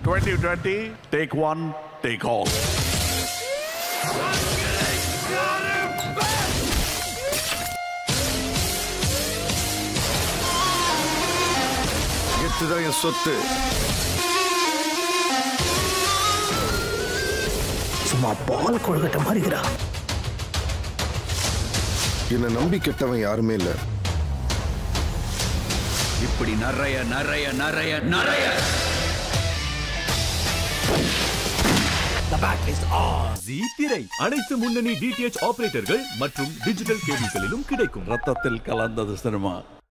2020, take one, take all. கெத்துதான் என் சொத்து சும்மா பால் கொழுக்கட்டை மாதிரிக்கிறா என்னை நம்பி கெட்டவன் யாருமே இல்லை இப்படி நிறைய நிறைய நிறைய நிறைய ஜீ திரை அனைத்து முன்னணி டிடிஎச் ஆபரேட்டர்கள் மற்றும் டிஜிட்டல் கேபிள்களிலும் கிடைக்கும் ரத்தத்தில் கலந்தது சினிமா